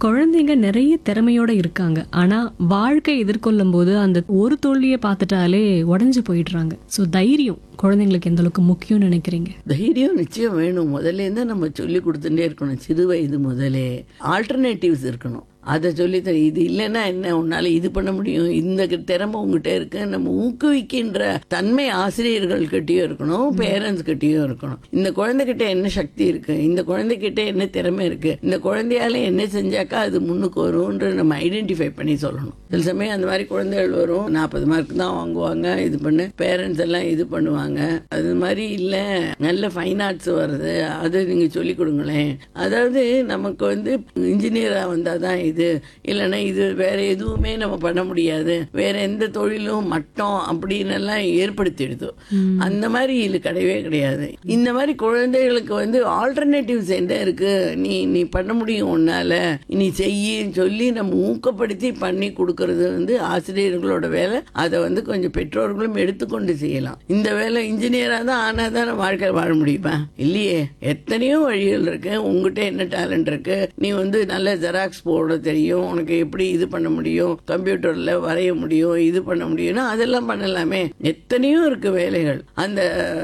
குழந்தைங்க நிறைய திறமையோட இருக்காங்க ஆனா வாழ்க்கை எதிர்கொள்ளும் போது அந்த ஒரு தோல்வியை பார்த்துட்டாலே உடஞ்சு போயிடுறாங்க சோ தைரியம் குழந்தைங்களுக்கு எந்த அளவுக்கு முக்கியம்னு நினைக்கிறீங்க தைரியம் நிச்சயம் வேணும் முதல்ல இருந்தா நம்ம சொல்லி கொடுத்துட்டே இருக்கணும் சிறு வயது முதலே ஆல்டர்னேட்டிவ்ஸ் இருக்கணும் அதை சொல்லி தர இது இல்லைன்னா என்ன உன்னால இது பண்ண முடியும் இந்த திறமை உங்ககிட்ட இருக்கு நம்ம ஊக்குவிக்கின்ற தன்மை ஆசிரியர்கள் கிட்டயும் இருக்கணும் பேரண்ட்ஸ் கிட்டயும் இருக்கணும் இந்த குழந்தைகிட்ட என்ன சக்தி இருக்கு இந்த குழந்தைகிட்ட என்ன திறமை இருக்கு இந்த குழந்தையால என்ன செஞ்சாக்கா அது முன்னுக்கு வரும்ன்ற நம்ம ஐடென்டிஃபை பண்ணி சொல்லணும் சில சமயம் அந்த மாதிரி குழந்தைகள் வரும் நாற்பது மார்க் தான் வாங்குவாங்க இது பண்ணு பேரண்ட்ஸ் எல்லாம் இது பண்ணுவாங்க அது மாதிரி இல்லை நல்ல ஃபைன் ஆர்ட்ஸ் வருது அது நீங்க சொல்லி கொடுங்களேன் அதாவது நமக்கு வந்து இன்ஜினியரா வந்தாதான் இது இல்லைன்னா இது வேற எதுவுமே நம்ம பண்ண முடியாது வேற எந்த தொழிலும் மட்டம் அப்படின்னு எல்லாம் ஏற்படுத்திடுது அந்த மாதிரி இது கிடையவே கிடையாது இந்த மாதிரி குழந்தைகளுக்கு வந்து ஆல்டர்னேட்டிவ்ஸ் என்ன இருக்கு நீ நீ பண்ண முடியும் உன்னால நீ செய்யின்னு சொல்லி நம்ம ஊக்கப்படுத்தி பண்ணி கொடுக்கறது வந்து ஆசிரியர்களோட வேலை அதை வந்து கொஞ்சம் பெற்றோர்களும் எடுத்துக்கொண்டு செய்யலாம் இந்த வேலை இன்ஜினியரா தான் ஆனா தான் நம்ம வாழ்க்கையில் வாழ முடியுமா இல்லையே எத்தனையோ வழிகள் இருக்கு உங்ககிட்ட என்ன டேலண்ட் இருக்கு நீ வந்து நல்ல ஜெராக்ஸ் போட தெரியும் உனக்கு எப்படி இது பண்ண முடியும் கம்ப்யூட்டர்ல வரைய முடியும் இது பண்ண முடியும்னா அதெல்லாம் பண்ணலாமே எத்தனையோ இருக்கு வேலைகள் அந்த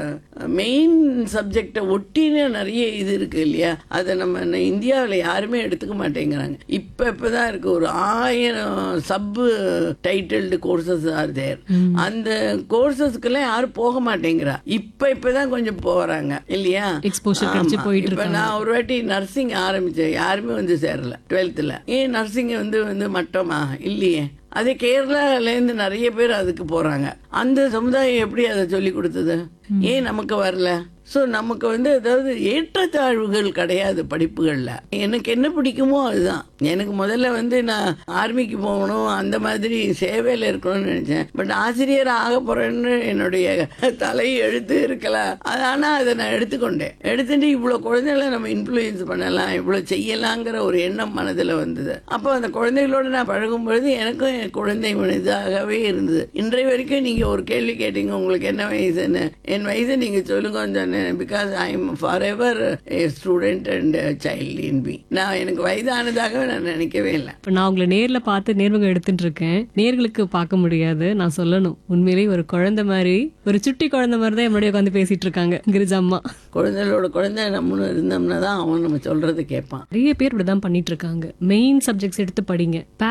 மெயின் சப்ஜெக்டை ஒட்டின நிறைய இது இருக்கு இல்லையா அதை நம்ம இந்தியாவில் யாருமே எடுத்துக்க மாட்டேங்கிறாங்க இப்ப இப்பதான் இருக்கு ஒரு ஆயிரம் sub titled courses are there அந்த கோர்சஸ்க்கெல்லாம் யாரும் போக மாட்டேங்கிறா இப்ப இப்பதான் கொஞ்சம் போறாங்க இல்லையா எக்ஸ்போஷர் கிடைச்சு ஆமா. போயிட்டு இப்ப நான் ஒரு வாட்டி நர்சிங் ஆரம்பிச்சேன் யாருமே வந்து சேரல டுவெல்த்ல ஏன் நர்சிங் வந்து வந்து மட்டமா இல்லையே அதே கேரளால இருந்து நிறைய பேர் அதுக்கு போறாங்க அந்த சமுதாயம் எப்படி அதை சொல்லி கொடுத்தது ஏன் நமக்கு வரல ஸோ நமக்கு வந்து அதாவது ஏற்றத்தாழ்வுகள் கிடையாது படிப்புகளில் எனக்கு என்ன பிடிக்குமோ அதுதான் எனக்கு முதல்ல வந்து நான் ஆர்மிக்கு போகணும் அந்த மாதிரி சேவையில் இருக்கணும்னு நினைச்சேன் பட் ஆசிரியர் ஆக போறேன்னு என்னுடைய தலை எழுத்து இருக்கலாம் அது ஆனால் அதை நான் எடுத்துக்கொண்டேன் எடுத்துட்டு இவ்வளோ குழந்தைகளை நம்ம இன்ஃப்ளூயன்ஸ் பண்ணலாம் இவ்வளோ செய்யலாங்கிற ஒரு எண்ணம் மனதில் வந்தது அப்போ அந்த குழந்தைகளோட நான் பழகும் பொழுது எனக்கும் என் குழந்தை மனிதாகவே இருந்தது இன்றைய வரைக்கும் நீங்கள் ஒரு கேள்வி கேட்டீங்க உங்களுக்கு என்ன வயசுன்னு என் வயசை நீங்கள் சொல்லுங்கன்னு சொன்னேன் because I am forever student and child in பி நான் எனக்கு வயதானதாக நான் நினைக்கவே இல்லை இப்ப நான் உங்களை நேர்ல பார்த்து நேர்முகம் எடுத்துட்டு இருக்கேன் நேர்களுக்கு பார்க்க முடியாது நான் சொல்லணும் உண்மையிலேயே ஒரு குழந்தை மாதிரி ஒரு சுட்டி குழந்தை மாதிரி தான் என்னுடைய உட்காந்து பேசிட்டு இருக்காங்க கிரிஜா அம்மா குழந்தைகளோட குழந்தை நம்மளும் இருந்தோம்னா தான் அவன் நம்ம சொல்றதை கேட்பான் நிறைய பேர் இப்படிதான் பண்ணிட்டு இருக்காங்க மெயின் சப்ஜெக்ட்ஸ் எடுத்து படிங்க